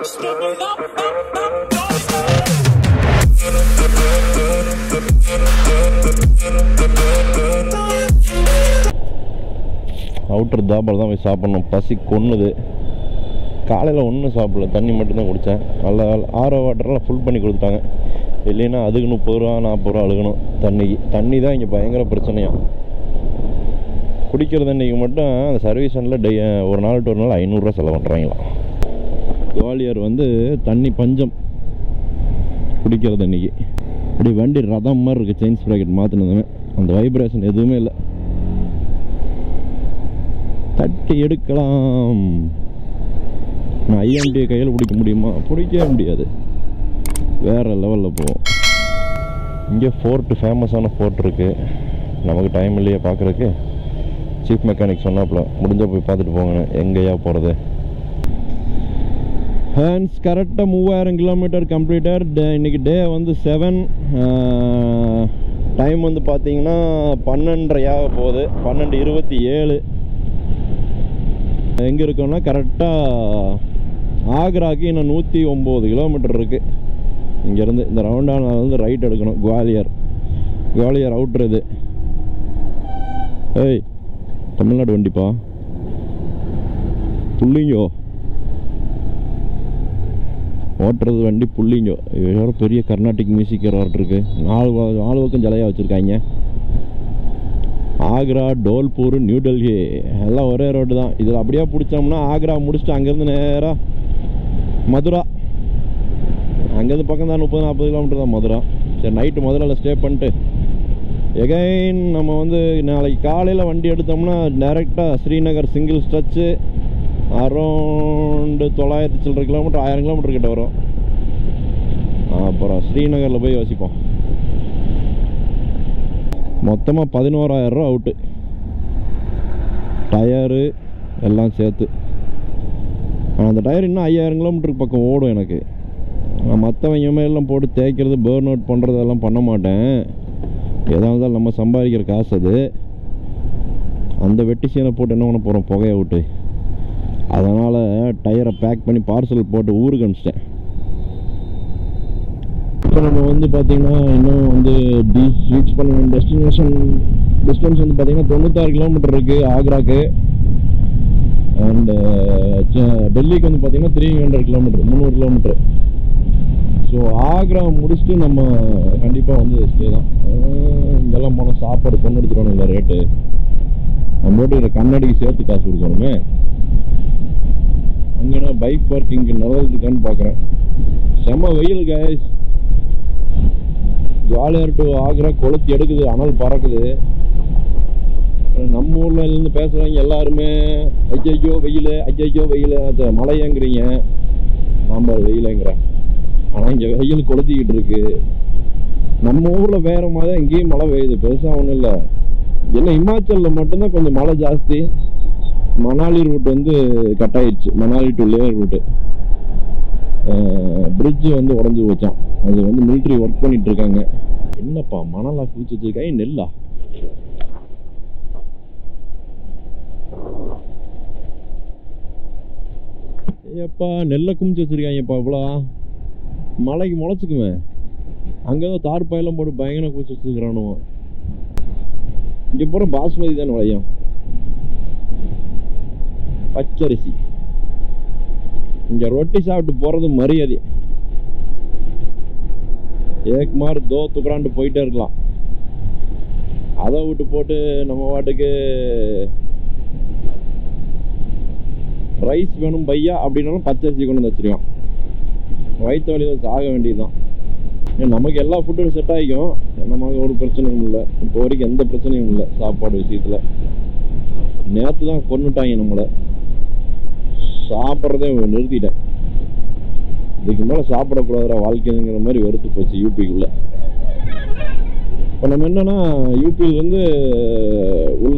Outer தாபால் தான் போய் சாப்பிட்ணும் பசி கொன்னுது காலையில் ஒன்றும் சாப்பிடல தண்ணி மட்டும்தான் குடித்தேன் நல்ல ஆரோ வாட்டர்லாம் ஃபுல் பண்ணி கொடுத்துட்டாங்க இல்லைன்னா அதுக்கு முப்பது ரூபா நாற்பது ரூபா அழுகணும் தண்ணிக்கு தண்ணி தான் இங்கே பயங்கர பிரச்சனையாம் குடிக்கிற தண்ணிக்கு மட்டும் அந்த சர்வீஸ் சென்டரில் டெய் ஒரு நாள் ஒரு நாள் ஐநூறுரூவா செலவு பண்ணுறாங்களாம் குவாலியர் வந்து தண்ணி பஞ்சம் குடிக்கிற தண்ணிக்கு இப்படி வண்டி ரதம் மாதிரி இருக்குது செயின் ஸ்ப்ராக்கெட் மாற்றினதுமே அந்த வைப்ரேஷன் எதுவுமே இல்லை தட்டி எடுக்கலாம் நான் ஐஎம்டியை கையில் பிடிக்க முடியுமா பிடிக்கவே முடியாது வேறு லெவலில் போவோம் இங்கே ஃபோர்ட்டு ஃபேமஸான ஃபோர்ட் இருக்குது நமக்கு டைம் இல்லையே பார்க்குறதுக்கு சீஃப் மெக்கானிக் சொன்னாப்புல முடிஞ்ச போய் பார்த்துட்டு போங்க எங்கேயா போகிறது ஹேண்ட்ஸ் கரெக்டாக மூவாயிரம் கிலோமீட்டர் கம்ப்ளீட்டர் டே இன்னைக்கு டே வந்து செவன் டைம் வந்து பார்த்தீங்கன்னா பன்னெண்டரையாக போகுது பன்னெண்டு இருபத்தி ஏழு எங்கே இருக்கோம்னா கரெக்டாக ஆக்ராக்கு இன்னும் நூற்றி ஒம்பது கிலோமீட்டர் இருக்குது இங்கேருந்து இந்த ரவுண்டான வந்து ரைட் எடுக்கணும் குவாலியர் குவாலியர் அவுட்ரு இது ஏய் தமிழ்நாடு வண்டிப்பா புள்ளிங்கோ ஓட்டுறது வண்டி புள்ளிங்கோ வேறு பெரிய கர்நாடிக் மியூசிக் இருக்கு நாலு ப- நாலு பக்கம் ஜலையாக வச்சுருக்காங்க ஆக்ரா டோல்பூர் நியூ டெல்லி எல்லாம் ஒரே ரோடு தான் இதில் அப்படியே பிடிச்சோம்னா ஆக்ரா முடிச்சுட்டு அங்கேருந்து நேராக மதுரா அங்கேருந்து பக்கம் தான் முப்பது நாற்பது கிலோமீட்டர் தான் மதுரா சரி நைட்டு மதுராவில் ஸ்டே பண்ணிட்டு எகைன் நம்ம வந்து நாளைக்கு காலையில் வண்டி எடுத்தோம்னா டைரெக்டாக ஸ்ரீநகர் சிங்கிள் ஸ்ட்ரெச்சு அரௌண்டு தொள்ளாயிரத்தி சில்லற கிலோமீட்டர் ஆயிரம் கிலோமீட்டர் கிட்ட வரும் அப்புறம் ஸ்ரீநகரில் போய் யோசிப்போம் மொத்தமாக பதினோராயிரம் ரூபா அவுட்டு டயரு எல்லாம் சேர்த்து ஆனா, அந்த டயர் இன்னும் ஐயாயிரம் கிலோமீட்டருக்கு பக்கம் ஓடும் எனக்கு நான் மற்றவங்க எல்லாம் போட்டு தேய்க்கிறது பேர்ன் அவுட் பண்ணுறது அதெல்லாம் பண்ண மாட்டேன் எதாக இருந்தாலும் நம்ம சம்பாதிக்கிற காசு அது அந்த வெட்டி சீனை போட்டு என்ன பண்ண போகிறோம் புகையை விட்டு அதனால் டயரை பேக் பண்ணி பார்சல் போட்டு ஊருக்கு அனுப்பிச்சிட்டேன் இப்போ நம்ம வந்து பார்த்தீங்கன்னா இன்னும் வந்து பீச் ரீச் பண்ண டெஸ்டினேஷன் டிஸ்டன்ஸ் வந்து பார்த்தீங்கன்னா தொண்ணூத்தாறு கிலோமீட்டர் இருக்குது ஆக்ராக்கு அண்டு டெல்லிக்கு வந்து பார்த்தீங்கன்னா த்ரீ ஹண்ட்ரட் கிலோமீட்டர் முந்நூறு கிலோமீட்டர் ஸோ ஆக்ரா முடிச்சுட்டு நம்ம கண்டிப்பாக வந்து ஸ்டே தான் அஹ் இங்கெல்லாம் போனால் சாப்பாடு கொண்டு எடுத்துருவானுங்களா ரேட்டு நம்ம போட்டு கண்ணாடிக்கு சேர்த்து காசு கொடுக்கணுமே அங்கன்னா பைக் பார்க்கிங் நல்லா இருக்கான்னு பார்க்குறேன் செம்ம வெயில் கைஸ் குவாலியர் டு ஆக்ரா கொளுத்தி எடுக்குது அனல் பறக்குது நம்ம ஊர்ல இருந்து பேசுறவங்க எல்லாருமே ஐயையோ வெயில் ஐயையோ வெயில் அது மழையங்கிறீங்க நான் பாரு வெயிலங்கிறேன் ஆனா இங்க வெயில் கொளுத்திக்கிட்டு இருக்கு நம்ம ஊர்ல வேற மாதிரி இங்கேயும் மழை பெய்யுது பெருசா ஒண்ணும் இல்ல என்ன இமாச்சல்ல மட்டும்தான் கொஞ்சம் மழை ஜாஸ்தி மணாலி ரூட் வந்து கட் ஆயிடுச்சு Manali to Leh route bridge வந்து உடஞ்சி போச்சான் அது வந்து மிலிட்ரி ஒர்க் பண்ணிட்டு இருக்காங்க என்னப்பா மணலா குவிச்சு வச்சிருக்காங்க நெல்லா ஏப்பா நெல்லை குமிச்சு வச்சிருக்காங்கப்பா இவ்வளோ மலைக்கு முளைச்சிக்குமே அங்கே தான் தார்பாயெல்லாம் போட்டு பயங்கர குவிச்சு வச்சிருக்கிறானுவோ இங்கே பூரா பாஸ்மதி தானே விளையும் பச்சரிசி இங்கே ரொட்டி சாப்பிட்டு போகிறது மரியாதை ஏக் மார் தோ துக்குறான்ட்டு போயிட்டே இருக்கலாம் அதை விட்டு போட்டு நம்ம வாட்டுக்கு ரைஸ் வேணும் பையா அப்படின்னாலும் பச்சரிசி கொண்டு வந்து வச்சிருக்கோம் வயிற்று வழியில் சாக வேண்டியதுதான் ஏன் நமக்கு எல்லா ஃபுட்டும் செட் ஆகிக்கும் நமக்கு ஒரு பிரச்சனையும் இல்லை இப்போ வரைக்கும் எந்த பிரச்சனையும் இல்லை சாப்பாடு விஷயத்தில் நேற்று தான் கொண்டுட்டாங்க நம்மளை சாப்பிட்றதே நிறுத்திட்டேன் இதுக்கு மேலே சாப்பிடக்கூடாதுடா வாழ்க்கைங்கிற மாதிரி வெறுத்து போச்சு யூபிக்குள்ளே இப்போ நம்ம என்னன்னா யூபியில் வந்து உள்ள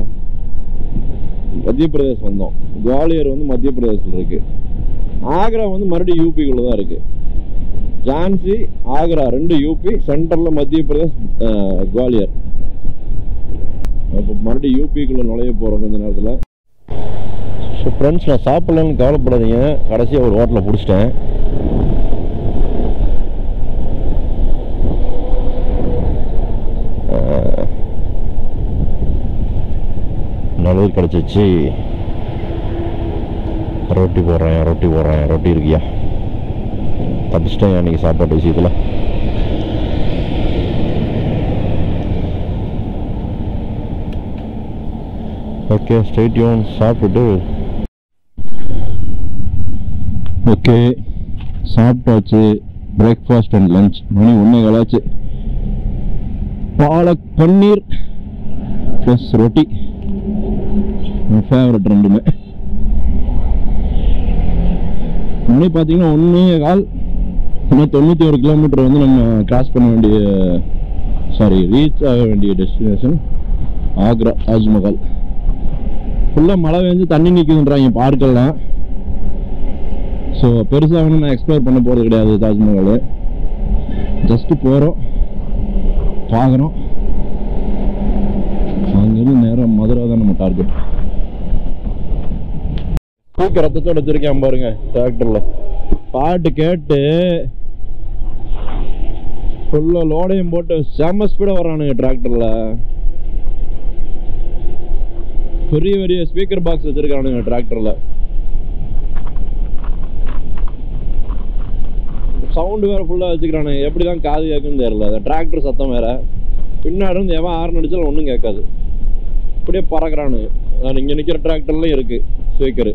மத்திய பிரதேஷ் வந்தோம் குவாலியர் வந்து மத்திய பிரதேசத்தில் இருக்கு ஆக்ரா வந்து மறுபடியும் யூபிக்குள்ள தான் இருக்கு ஜான்சி ஆக்ரா ரெண்டு யூபி சென்ட்ரலில் மத்திய பிரதேஷ் அஹ், குவாலியர் இப்போ மறுபடியும் யூபிக்குள்ள நுழைய போகிறோம் கொஞ்ச நேரத்தில் ஸோ ஃப்ரெண்ட்ஸ் நான் சாப்பிட்லன்னு கவலைப்படாதீங்க கடைசியாக ஒரு ஹோட்டலில் பிடிச்சிட்டேன் ஆஹ், நல்லது கிடச்சிச்சு ரொட்டி போடுறேன் ரொட்டி போடுறேன் ரொட்டி இருக்கியா தப்பிச்சிட்டேன் அன்றைக்கி சாப்பாட்டு விஷயத்தில் ஓகே ஸ்டேட்யூன் சாப்பிட்டுட்டு ஓகே சாப்பிட்டாச்சு பிரேக்ஃபாஸ்ட் அண்ட் லஞ்ச் மணி ஒன்றே காலாச்சு பாலக் பன்னீர் ப்ளஸ் ரொட்டி என் ஃபேவரட் ரெண்டுமே மணி பார்த்தீங்கன்னா ஒன்றே கால் இன்னும் தொண்ணூற்றி ஒரு கிலோமீட்டர் வந்து நம்ம கிராஸ் பண்ண வேண்டிய சாரி ரீச் ஆக வேண்டிய டெஸ்டினேஷன் ஆக்ரா தாஜ்மஹால் ஃபுல்லாக மழை பெஞ்சு தண்ணி நிற்குதுன்றாங்க பார்க்கெல்லாம் ஸோ பெருசாக ஒன்றும் நான் எக்ஸ்ப்ளோர் பண்ண போகிறது கிடையாது தாஜ்மஹால் ஜஸ்ட்டு போகிறோம் பார்க்குறோம் அங்கேருந்து நேரம் மதுரை தான் நம்ம டார்கெட் தூக்க ரத்தத்தோட வச்சிருக்கேன் பாருங்க டிராக்டர்ல பாட்டு கேட்டு ஃபுல்லா லோடையும் போட்டு செம ஸ்பீடாக வரானுங்க டிராக்டர்ல பெரிய பெரிய ஸ்பீக்கர் பாக்ஸ் வச்சிருக்கானுங்க டிராக்டர்ல சவுண்டு வேற ஃபுல்லா வச்சுக்கிறானுங்க எப்படி தான் காது கேட்குன்னு தெரியல அந்த டிராக்டர் சத்தம் வேற பின்னாடி இருந்து எவன் ஆறு அடிச்சாலும் ஒன்றும் கேட்காது அப்படியே பறக்குறானுங்க நான் இங்கே நிற்கிற டிராக்டர்லையும் இருக்கு ஸ்பீக்கரு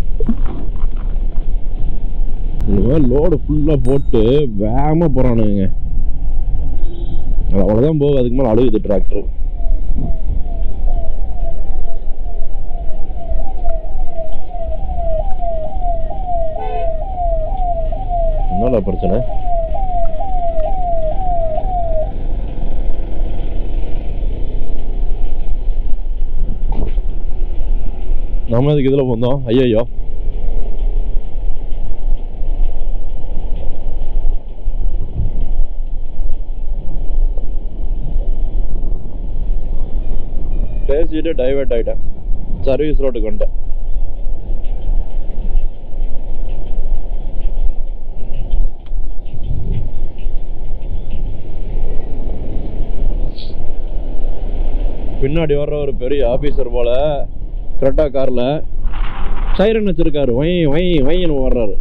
லோடு ஃபுல்லாக போட்டு வேகமாக போகிறானுங்க அது அவ்வளோதான் போகுது அதுக்கு மேலே அழுகுது டிராக்டர் என்னடா பிரச்சனை நாம இதுக்கு இதில் வந்தோம் ஐயோ பேசிட்டு டைவர்ட் ஆயிட்டேன் சர்வீஸ் ரோட்டுக்கு வந்துட்டேன் பின்னாடி வர்ற ஒரு பெரிய ஆபீசர் போல கரெக்டா கார்ல சைரன் வச்சிருக்காரு வை வை வைன்னு வர்றாரு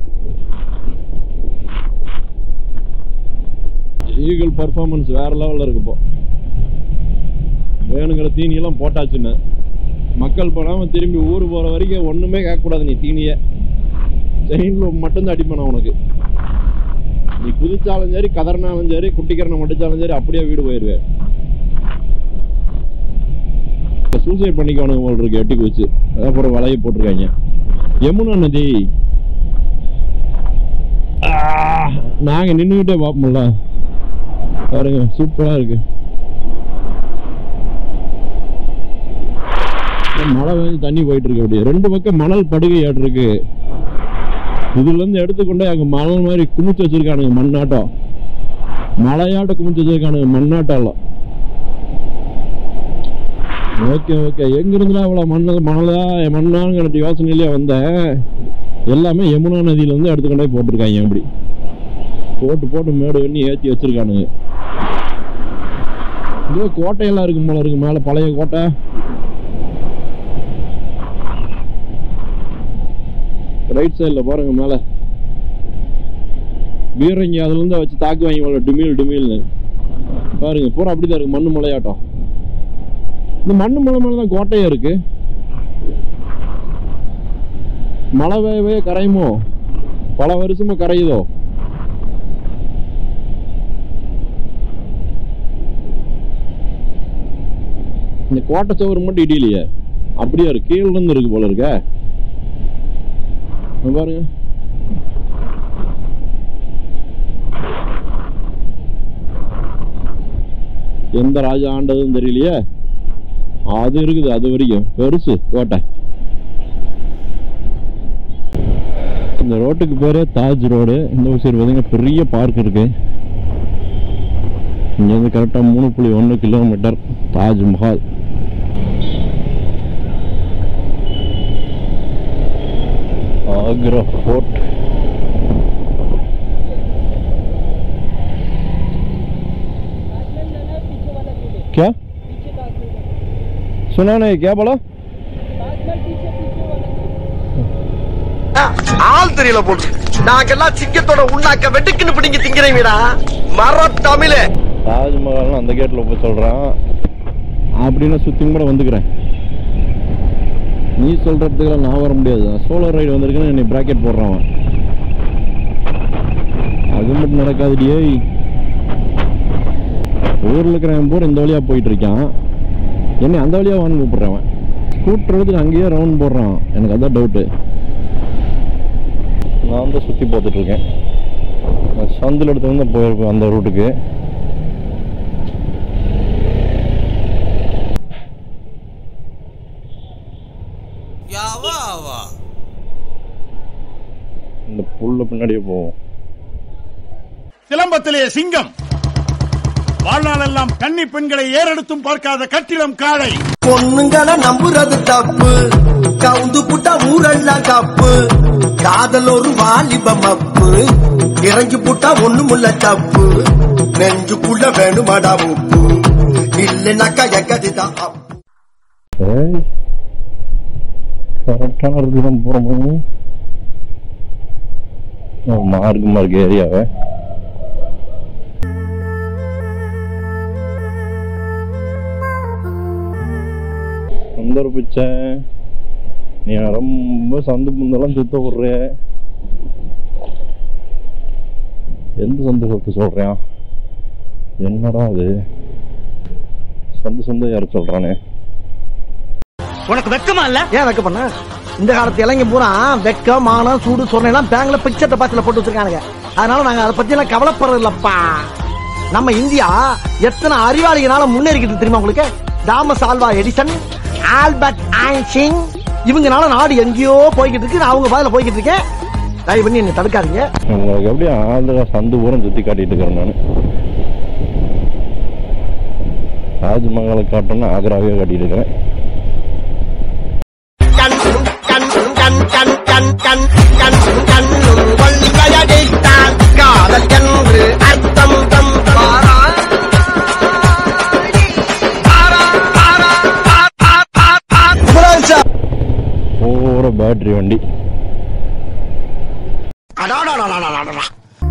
ஈகிள் பர்ஃபார்மன்ஸ் வேற லெவல்ல இருக்கு இப்போ வேணுங்கிற தீனியெல்லாம் போட்டாச்சுன்னு மக்கள் போடாம திரும்பி ஊர் போற வரைக்கும் ஒண்ணுமே கேட்கக்கூடாது நீ தீனிய செயின்ல மட்டும்தான் அடிப்பேன் உனக்கு நீ குதிச்சாலும் சரி கதறினாலும் சரி குட்டிக்கரணை மடிச்சாலும் சரி அப்படியே வீடு போயிடுவேன் சூசைட் பண்ணிக்கணும் போல் இருக்கு எட்டி குச்சி அதான் அப்புறம் வலையை போட்டிருக்காங்க யமுனா நதி ஆ, நாங்க நின்றுகிட்டே பார்ப்போம்ல பாருங்க சூப்பரா இருக்கு மழை வந்து தண்ணி போயிட்டு இருக்கு அப்படியே ரெண்டு பக்கம் மணல் படுகை ஆட்டு இருக்கு இதுல இருந்து எடுத்துக்கொண்டே அங்க மணல் மாதிரி குமிச்சு வச்சிருக்கானுங்க மண்ணாட்டம் மலையாட்ட குமிச்சு வச்சிருக்கானுங்க மண்ணாட்டம் ஓகே ஓகே எங்க இருந்தா இவ்வளவு மண்ணு மணலா மண்ணாங்கிற யோசனையிலேயே வந்தேன் எல்லாமே யமுனா நதியில இருந்து எடுத்துக்கொண்டே போட்டிருக்காங்க அப்படி போட்டு போட்டு மேடு பண்ணி ஏற்றி வச்சிருக்கானுங்க இதோ கோட்டையெல்லாம் இருக்கும் போல இருக்கு மேல பழைய கோட்டை ரைட் சைடில் பாருங்க மேல பீரங்கி அதுல இருந்து வச்சு தாக்கு வாங்கி போல டிமில் டிமில்னு பாருங்க பூரா அப்படிதான் இருக்கு மண்ணு மலையாட்டம் இந்த மண்ணு மலை மேல தான் கோட்டையே இருக்கு மழை பெய்ய பெய்ய கரையுமோ பல வருஷமா கரையுதோ இந்த கோட்டை சவர் மட்டும் இடியிலையே அப்படியே இருக்கு கீழ இருந்து இருக்கு போல இருக்க இங்க பாருங்க எந்த ராஜா ஆண்டதுன்னு தெரியலையே அது இருக்குது அது வரைக்கும் பெருசு கோட்டை இந்த ரோட்டுக்கு பேரே தாஜ் ரோடு இந்த சைடு பார்த்தீங்கன்னா பெரிய பார்க் இருக்கு இங்கேருந்து கரெக்டாக மூணு புள்ளி ஒன்று கிலோமீட்டர் தாஜ்மஹால் आगरा फोर्ट पीछे वाला किले क्या पीछे ताजमहल सुना नहीं क्या बोला ताजमहल पीछे पीछे वाला ஆள் தெரியல போட்டு நாங்கெல்லாம் சிங்கத்தோட உண்ணாக்க வெட்டுக்குன்னு பிடிங்க திங்கிறீங்கடா மர தமிழே தாஜ்மஹால்னு அந்த கேட்டில் போய் சொல்கிறான் அப்படின்னு சுற்றி கூட வந்துக்கிறேன் நீ சொல்கிற இடத்துக்குலாம் நான் வர முடியாது சோலார் ரைடு வந்திருக்குன்னு என்னை ப்ராக்கெட் போடுறான் அவன் அது மட்டும் நடக்காதுடியே ஊரில் இருக்கிறவன் பூரா இந்த வழியாக போயிட்டு இருக்கான் என்னை அந்த வழியாக வான்னு கூப்பிட்றேன் அவன் ஸ்கூட்டர் எடுத்துட்டு அங்கேயே ரவுண்ட் போடுறான் எனக்கு அதான் டவுட்டு நான் தான் சுற்றி பார்த்துட்டு இருக்கேன் நான் சந்தில் எடுத்து வந்து போயிருப்பேன் அந்த ரூட்டுக்கு இந்த புல்ல பின்னாடியே போவோம் சிலம்பத்திலே சிங்கம் வாழ்நாளெல்லாம் கன்னி பெண்களை ஏறெடுத்தும் பார்க்காத கட்டிடம் காளை பொண்ணுங்களை நம்புறது தப்பு கவுந்து புட்டா ஊரெல்லாம் தப்பு காதல் ஒரு வாலிப மப்பு இறங்கி புட்டா ஒண்ணுமுள்ள தப்பு நெஞ்சுக்குள்ள வேணுமாடா உப்பு இல்லைனாக்கா எக்கதிதான் அப்பு ஏய் கரெக்டான இடத்துக்கு தான் போகிறோம் மார்க் மார்க் ஏரியாவை சுந்தர பிச்சை நீ ரொம்ப சந்து புந்தெல்லாம் சுத்த விடுற எந்த சந்து சொத்து சொல்றியா என்னடா அது சந்து சந்து யார் சொல்றானே உனக்கு வெக்கமா இல்ல ஏன் வெக்க பண்ண இந்த காலத்து இளைஞ பூரா வெக்கம் மானம் சூடு சொரணை எல்லாம் பேங்க்ல பிக்சர் டெபாசிட்ல போட்டு வச்சிருக்கானுங்க அதனால நாங்க அதை பத்தி எல்லாம் கவலைப்படுறது இல்லப்பா நம்ம இந்தியா எத்தனை அறிவாளிகளால முன்னேறிக்கிட்டு இருக்கு தெரியுமா உங்களுக்கு Thomas Alva Edison Albert Einstein இவங்கனால நாடு எங்கேயோ போய்கிட்டு இருக்கு நான் அவங்க பாதையில போய்கிட்டு இருக்கேன் தயவு பண்ணி என்ன தடுக்காதீங்க உங்களுக்கு எப்படி ஆந்திரா சந்து பூரம் சுற்றி காட்டிட்டு இருக்கிறேன் நான் தாஜ்மஹாலை காட்டணும்னு ஆக்ராவே காட்டிட்டு இருக்கிறேன் கண் கண் கண் கண் கண் கண் கண் கண்ணும் கொள்கையடித்தான் காதல் என்று அர்த்தம் தம் பாரா ஓர பேட்டரி வண்டி அடாடாடாடாடாடா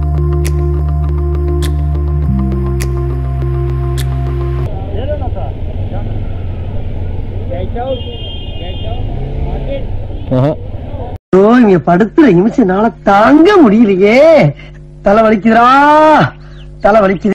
cat out cat out market ஆஹா. ஐயோ இங்க படுத்துற நிமிஷம் என்னால தாங்க முடியலையே தலை வலிக்குதுடா தலை வலிக்குது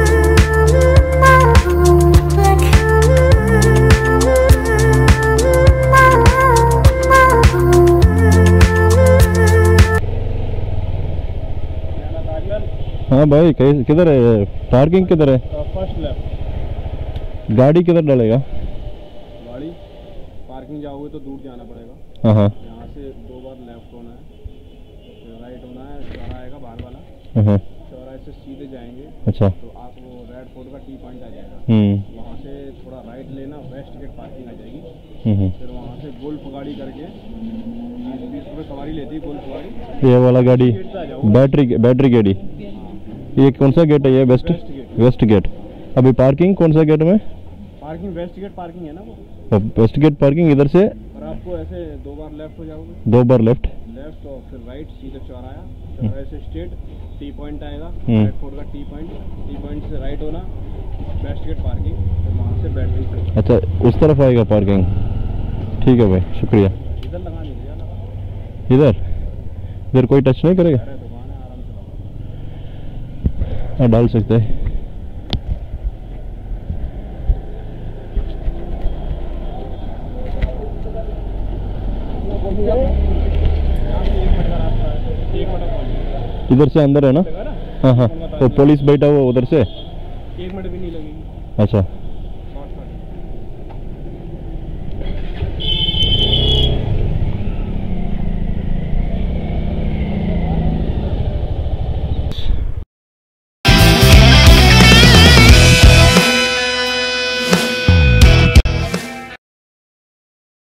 हाँ भाई कैसे किधर है पार्किंग किधर है फर्स्ट लेफ्ट गाड़ी किधर डालेगा गाड़ी पार्किंग जाओगे तो दूर जाना पड़ेगा हाँ हाँ यहाँ से दो बार लेफ्ट होना है फिर राइट होना है चौराहे का बाहर वाला हाँ चौराहे से सीधे जाएंगे अच्छा तो आप वो रेड फोर्ट का टी पॉइंट आ जाएगा हम्म वहाँ से थोड़ा राइट लेना वेस्ट गेट पार्किंग आ जाएगी हम्म, हम्म फिर वहाँ से गोल्फ गाड़ी करके बीस बीस रुपये सवारी लेती है गोल्फ गाड़ी ये वाला गाड़ी गेट से आ जाओ बैटरी बैटरी गाड़ी ये कौन सा गेट है ये west west gate. West gate अभी पार्किंग कौन सा गेट में पार्किंग वेस्ट गेट पार्किंग है ना वो वेस्ट गेट पार्किंग इधर से और आपको ऐसे दो बार लेफ्ट हो जाओगे दो बार लेफ्ट लेफ्ट और फिर राइट सीधे चौराया चौराहे से स्ट्रेट टी पॉइंट आएगा हम्म। रेड फोर्ट का टी पॉइंट टी पॉइंट से राइट होना वेस्ट गेट पार्किंग फिर वहाँ से बैटरी से अच्छा उस तरफ आएगा पार्किंग ठीक है भाई शुक्रिया इधर लगा नहीं भैया लगा इधर इधर कोई टच नहीं करेगा अरे दुकान है आराम से लगाओ। हाँ डाल सकते हैं यहाँ से एक मिनट का रास्ता है एक मिनट पहुँच इधर से अंदर है ना जाएगा ना हाँ हाँ तो पुलिस बैठा हुआ उधर से एक मिनट भी नहीं लगेगी अच्छा